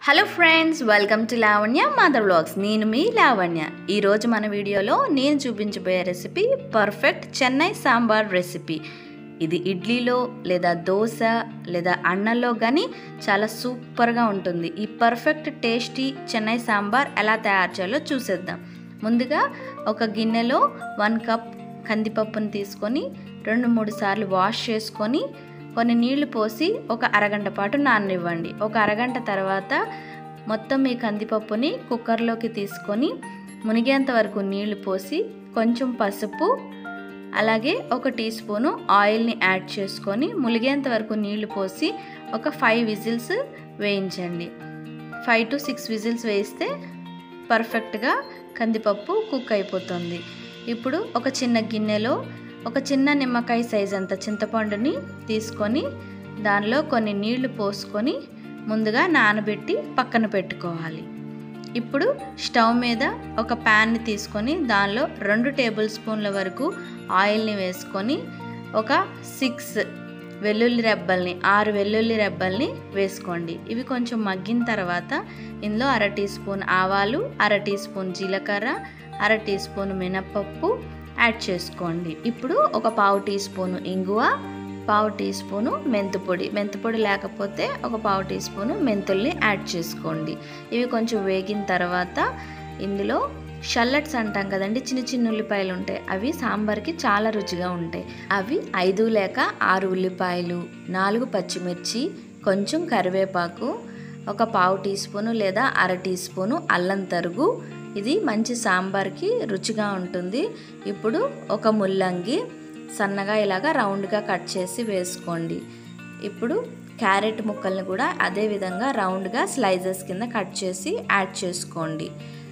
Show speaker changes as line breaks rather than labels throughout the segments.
hello friends welcome to Lavanya mother vlogs నేను మీ లావణ్య ఈరోజు మన వీడియోలో నేను చూపించబోయే recipe perfect Chennai sambar recipe ఇది ఇడ్లీలో లేదా దోశ లేదా అన్నంలో కానీ చాలా సూపర్గా ఉంటుంది ఈ పర్ఫెక్ట్ టేస్టీ చెన్నై సాంబార్ ఎలా తయారు చేయాలో చూసేద్దాం ముందుగా ఒక గిన్నెలో వన్ కప్ కందిపప్పును తీసుకొని రెండు మూడు సార్లు వాష్ చేసుకొని కొన్ని నీళ్లు పోసి ఒక అరగంట పాటు నాననివ్వండి ఒక అరగంట తర్వాత మొత్తం ఈ కందిపప్పుని కుక్కర్లోకి తీసుకొని మునిగేంత వరకు నీళ్లు పోసి కొంచెం పసుపు అలాగే ఒక టీ స్పూను ఆయిల్ని యాడ్ చేసుకొని మునిగేంత వరకు నీళ్లు పోసి ఒక ఫైవ్ విజిల్స్ వేయించండి ఫైవ్ టు సిక్స్ విజిల్స్ వేస్తే పర్ఫెక్ట్గా కందిపప్పు కుక్ అయిపోతుంది ఇప్పుడు ఒక చిన్న గిన్నెలో ఒక చిన్న నిమ్మకాయ సైజ్ అంత చింతపండుని తీసుకొని దానిలో కొన్ని నీళ్లు పోసుకొని ముందుగా నానబెట్టి పక్కన పెట్టుకోవాలి ఇప్పుడు స్టవ్ మీద ఒక ప్యాన్ని తీసుకొని దానిలో రెండు టేబుల్ స్పూన్ల వరకు ఆయిల్ని వేసుకొని ఒక సిక్స్ వెల్లుల్లి రెబ్బల్ని ఆరు వెల్లుల్లి రెబ్బల్ని వేసుకోండి ఇవి కొంచెం మగ్గిన తర్వాత ఇందులో అర టీ స్పూన్ ఆవాలు అర టీ స్పూన్ జీలకర్ర అర టీ స్పూన్ మినపప్పు యాడ్ చేసుకోండి ఇప్పుడు ఒక పావు టీ స్పూను ఇంగువ పావు టీ స్పూను మెంతుపొడి మెంతుపొడి లేకపోతే ఒక పావు టీ స్పూను మెంతుల్ని యాడ్ చేసుకోండి ఇవి కొంచెం వేగిన తర్వాత ఇందులో షల్లట్స్ అంటాం కదండి చిన్న చిన్న ఉల్లిపాయలు ఉంటాయి అవి సాంబార్కి చాలా రుచిగా ఉంటాయి అవి ఐదు లేక ఆరు ఉల్లిపాయలు నాలుగు పచ్చిమిర్చి కొంచెం కరివేపాకు ఒక పావు టీ స్పూను లేదా అర టీ స్పూను అల్లం తరుగు ఇది మంచి సాంబార్కి రుచిగా ఉంటుంది ఇప్పుడు ఒక ముల్లంగి సన్నగా ఇలాగా రౌండ్గా కట్ చేసి వేసుకోండి ఇప్పుడు క్యారెట్ ముక్కల్ని కూడా అదే విధంగా రౌండ్గా స్లైజెస్ కింద కట్ చేసి యాడ్ చేసుకోండి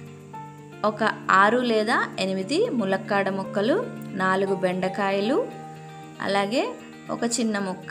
ఒక ఆరు లేదా ఎనిమిది ములక్కాడ ముక్కలు నాలుగు బెండకాయలు అలాగే ఒక చిన్న ముక్క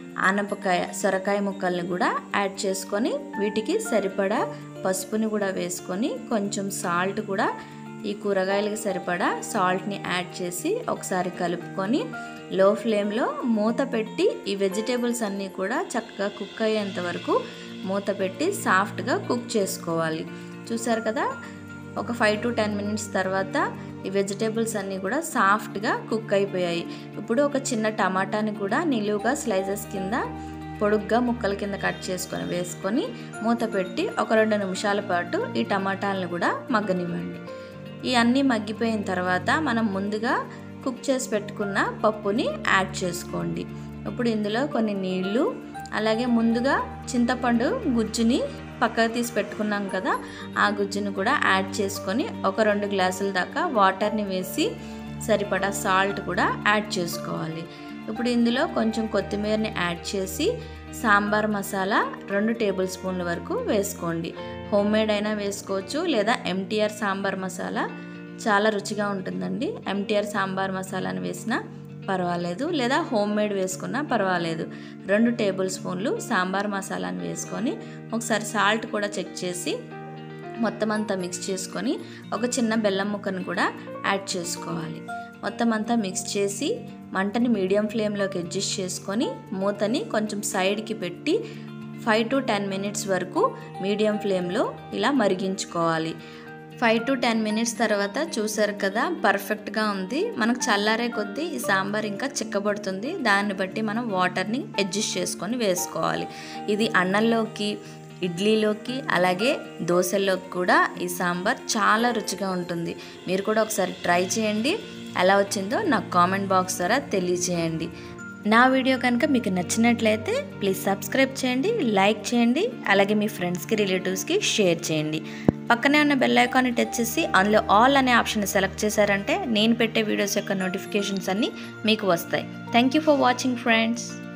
ఆనపకాయ సొరకాయ ముక్కల్ని కూడా యాడ్ చేసుకొని వీటికి సరిపడా పసుపుని కూడా వేసుకొని కొంచెం సాల్ట్ కూడా ఈ కూరగాయలకి సరిపడా సాల్ట్ని యాడ్ చేసి ఒకసారి కలుపుకొని లో ఫ్లేమ్లో మూత పెట్టి ఈ వెజిటేబుల్స్ అన్నీ కూడా చక్కగా కుక్ అయ్యేంత వరకు మూత పెట్టి సాఫ్ట్గా కుక్ చేసుకోవాలి చూసారు కదా ఒక ఫైవ్ టు టెన్ మినిట్స్ తర్వాత ఈ వెజిటేబుల్స్ అన్నీ కూడా సాఫ్ట్గా కుక్ అయిపోయాయి ఇప్పుడు ఒక చిన్న టమాటాని కూడా నిలువుగా స్లైసెస్ కింద పొడుగ్గా ముక్కల కింద కట్ చేసుకొని వేసుకొని మూత పెట్టి ఒక రెండు నిమిషాల పాటు ఈ టమాటాలను కూడా మగ్గనివ్వండి ఈ అన్నీ మగ్గిపోయిన తర్వాత మనం ముందుగా కుక్ చేసి పెట్టుకున్న పప్పుని యాడ్ చేసుకోండి ఇప్పుడు ఇందులో కొన్ని నీళ్లు అలాగే ముందుగా చింతపండు గుజ్జుని పక్కకు తీసి పెట్టుకున్నాం కదా ఆ గుజ్జును కూడా యాడ్ చేసుకొని ఒక రెండు గ్లాసుల దాకా వాటర్ని వేసి సరిపడా సాల్ట్ కూడా యాడ్ చేసుకోవాలి ఇప్పుడు ఇందులో కొంచెం కొత్తిమీరని యాడ్ చేసి సాంబార్ మసాలా రెండు టేబుల్ స్పూన్ల వరకు వేసుకోండి హోమ్ మేడ్ అయినా వేసుకోవచ్చు లేదా ఎంటీఆర్ సాంబార్ మసాలా చాలా రుచిగా ఉంటుందండి ఎంటీఆర్ సాంబార్ మసాలాని వేసినా పర్వాలేదు లేదా హోమ్ మేడ్ వేసుకున్నా పర్వాలేదు రెండు టేబుల్ స్పూన్లు సాంబార్ మసాలాని వేసుకొని ఒకసారి సాల్ట్ కూడా చెక్ చేసి మొత్తం అంతా మిక్స్ చేసుకొని ఒక చిన్న బెల్లం ముక్కను కూడా యాడ్ చేసుకోవాలి మొత్తం అంతా మిక్స్ చేసి మంటని మీడియం ఫ్లేమ్లోకి అడ్జస్ట్ చేసుకొని మూతని కొంచెం సైడ్కి పెట్టి ఫైవ్ టు టెన్ మినిట్స్ వరకు మీడియం ఫ్లేమ్లో ఇలా మరిగించుకోవాలి ఫైవ్ టు టెన్ మినిట్స్ తర్వాత చూసారు కదా పర్ఫెక్ట్గా ఉంది మనకు చల్లారే కొద్దీ ఈ సాంబార్ ఇంకా చిక్కబడుతుంది దాన్ని బట్టి మనం వాటర్ని అడ్జస్ట్ చేసుకొని వేసుకోవాలి ఇది అన్నంలోకి ఇడ్లీలోకి అలాగే దోశల్లోకి కూడా ఈ సాంబార్ చాలా రుచిగా ఉంటుంది మీరు కూడా ఒకసారి ట్రై చేయండి ఎలా వచ్చిందో నాకు కామెంట్ బాక్స్ ద్వారా తెలియజేయండి నా వీడియో కనుక మీకు నచ్చినట్లయితే ప్లీజ్ సబ్స్క్రైబ్ చేయండి లైక్ చేయండి అలాగే మీ ఫ్రెండ్స్కి రిలేటివ్స్కి షేర్ చేయండి పక్కనే ఉన్న బెల్ ఐకాన్ని టచ్ చేసి అందులో ఆల్ అనే ఆప్షన్ సెలెక్ట్ చేశారంటే నేను పెట్టే వీడియోస్ యొక్క నోటిఫికేషన్స్ అన్నీ మీకు వస్తాయి thank you for watching friends